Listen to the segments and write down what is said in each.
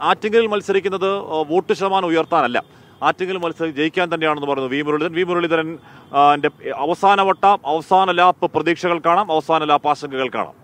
ആറ്റിങ്ങലിൽ മത്സരിക്കുന്നത് ആ, വോട്ട് ശതമാനം ഉയർത്താനല്ല ആറ്റിങ്ങൽ മത്സരം ജയിക്കാൻ തന്നെയാണെന്ന് പറയുന്നു വി മുരളീധരൻ വി മുരളീധരൻ ആ, ന്റെ അവസാനവട്ട അവസാന ലാപ്പ് പ്രതീക്ഷകൾ കാണാം അവസാന ലാപ്പ് ആശങ്കകൾ കാണാം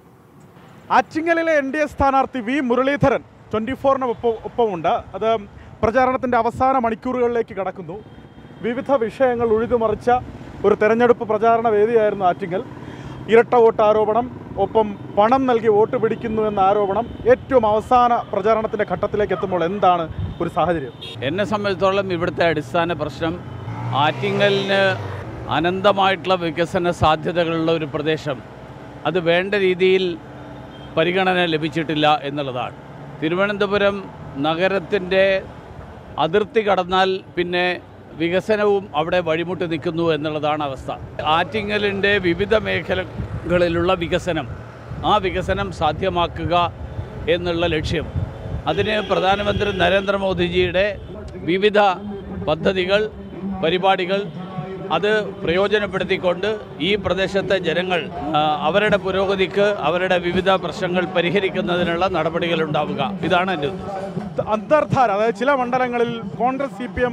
ആറ്റിങ്ങലിലെ എൻ ഡി എ സ്ഥാനാർത്ഥി വി മുരളീധരൻ ട്വൻറ്റി ഫോറിന് ഒപ്പം ഒപ്പമുണ്ട് അത് പ്രചാരണത്തിൻ്റെ അവസാന മണിക്കൂറുകളിലേക്ക് കടക്കുന്നു വിവിധ വിഷയങ്ങൾ ഉഴുതുമറിച്ച ഒരു തെരഞ്ഞെടുപ്പ് പ്രചാരണ വേദിയായിരുന്നു ആറ്റിങ്ങൽ ഇരട്ട വോട്ട് ആരോപണം ഒപ്പം പണം നൽകി വോട്ട് പിടിക്കുന്നു എന്ന ആരോപണം ഏറ്റവും അവസാന പ്രചാരണത്തിൻ്റെ ഘട്ടത്തിലേക്ക് എത്തുമ്പോൾ എന്താണ് ഒരു സാഹചര്യം എന്നെ സംബന്ധിച്ചിടത്തോളം ഇവിടുത്തെ അടിസ്ഥാന പ്രശ്നം ആറ്റിങ്ങലിന് അനന്തമായിട്ടുള്ള വികസന സാധ്യതകളുള്ള ഒരു പ്രദേശം അത് വേണ്ട രീതിയിൽ പരിഗണന ലഭിച്ചിട്ടില്ല എന്നുള്ളതാണ് തിരുവനന്തപുരം നഗരത്തിൻ്റെ അതിർത്തി കടന്നാൽ പിന്നെ വികസനവും അവിടെ വഴിമുട്ടി നിൽക്കുന്നു എന്നുള്ളതാണ് അവസ്ഥ ആറ്റിങ്ങലിൻ്റെ വിവിധ മേഖലകളിലുള്ള വികസനം ആ വികസനം സാധ്യമാക്കുക എന്നുള്ള ലക്ഷ്യം അതിന് പ്രധാനമന്ത്രി നരേന്ദ്രമോദിജിയുടെ വിവിധ പദ്ധതികൾ പരിപാടികൾ അത് പ്രയോജനപ്പെടുത്തിക്കൊണ്ട് ഈ പ്രദേശത്തെ ജനങ്ങൾ ആ, അവരുടെ പുരോഗതിക്ക് അവരുടെ വിവിധ പ്രശ്നങ്ങൾ പരിഹരിക്കുന്നതിനുള്ള നടപടികൾ ഉണ്ടാവുക ഇതാണ് എൻ്റെ ഉദ്ദേശം അന്തർധാര അതായത് ചില മണ്ഡലങ്ങളിൽ കോൺഗ്രസ് സി പി എം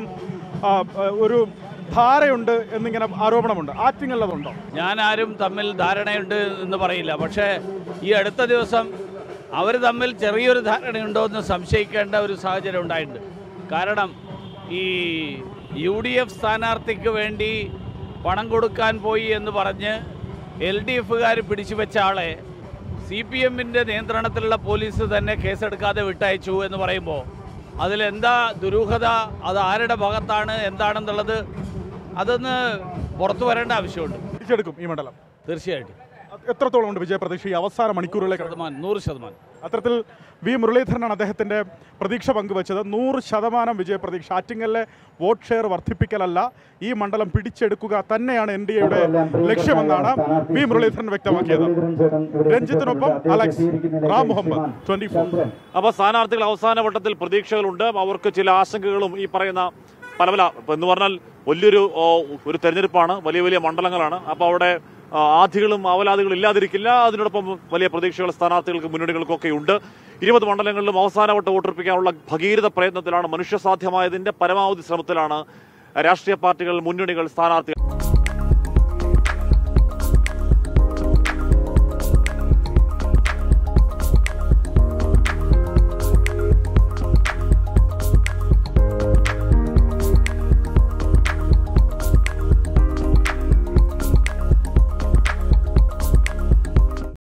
ഒരു ധാരയുണ്ട് എന്നിങ്ങനെ ആരോപണമുണ്ട് ആറ്റിങ്ങൽ അതുണ്ടോ ഞാൻ ആരും തമ്മിൽ ധാരണയുണ്ട് എന്ന് പറയില്ല പക്ഷേ ഈ അടുത്ത ദിവസം അവർ തമ്മിൽ ചെറിയൊരു ധാരണയുണ്ടോ എന്ന് സംശയിക്കേണ്ട ഒരു സാഹചര്യം ഉണ്ടായിട്ടുണ്ട് കാരണം ഈ യു ഡി എഫ് സ്ഥാനാർത്ഥിക്ക് വേണ്ടി പണം കൊടുക്കാൻ പോയി എന്ന് പറഞ്ഞ് എൽ ഡി എഫുകാർ പിടിച്ചു വെച്ച ആളെ സി പി എമ്മിൻ്റെ നിയന്ത്രണത്തിലുള്ള പോലീസ് തന്നെ കേസെടുക്കാതെ വിട്ടയച്ചു എന്ന് പറയുമ്പോൾ അതിലെന്താ ദുരൂഹത അത് ആരുടെ ഭാഗത്താണ് എന്താണെന്നുള്ളത് അതൊന്ന് പുറത്തു വരേണ്ട ആവശ്യമുണ്ട് തിരിച്ചെടുക്കും ഈ മണ്ഡലം തീർച്ചയായിട്ടും എത്രത്തോളം ഉണ്ട് വിജയപ്രതീക്ഷ ഈ അവസാന മണിക്കൂറുകളിലേക്ക് ശതമാനം നൂറ് ശതമാനം അത്തരത്തിൽ വി മുരളീധരനാണ് അദ്ദേഹത്തിന്റെ പ്രതീക്ഷ പങ്കുവച്ചത് നൂറ് ശതമാനം വിജയപ്രതീക്ഷ ആറ്റിങ്ങലിലെ വോട്ട് ഷെയർ വർദ്ധിപ്പിക്കലല്ല ഈ മണ്ഡലം പിടിച്ചെടുക്കുക തന്നെയാണ് എൻ ഡി എയുടെ ലക്ഷ്യമെന്നാണ് വി മുരളീധരൻ വ്യക്തമാക്കിയത് രഞ്ജിത്തിനൊപ്പം Alex Ram Muhammad twenty four അപ്പോൾ സ്ഥാനാർത്ഥികൾ അവസാന വട്ടത്തിൽ പ്രതീക്ഷകളുണ്ട് അവർക്ക് ചില ആശങ്കകളും ഈ പറയുന്ന പല പല ഇപ്പൊ എന്ന് പറഞ്ഞാൽ വലിയൊരു ഓ, ഒരു തെരഞ്ഞെടുപ്പാണ് വലിയ വലിയ മണ്ഡലങ്ങളാണ് അപ്പോൾ അവിടെ ആ, ആധികളും അവലാദികളും ഇല്ലാതിരിക്കില്ല അതിനോടൊപ്പം വലിയ പ്രതീക്ഷകൾ സ്ഥാനാർത്ഥികൾക്ക് മുന്നണികൾക്കൊക്കെ ഉണ്ട് ഇരുപത് മണ്ഡലങ്ങളിലും അവസാനവട്ട വോട്ടുറപ്പിക്കാനുള്ള ഭഗീരഥ പ്രയത്നത്തിലാണ് മനുഷ്യസാധ്യമായതിന്റെ പരമാവധി ശ്രമത്തിലാണ് രാഷ്ട്രീയ പാർട്ടികൾ മുന്നണികൾ സ്ഥാനാർത്ഥികൾ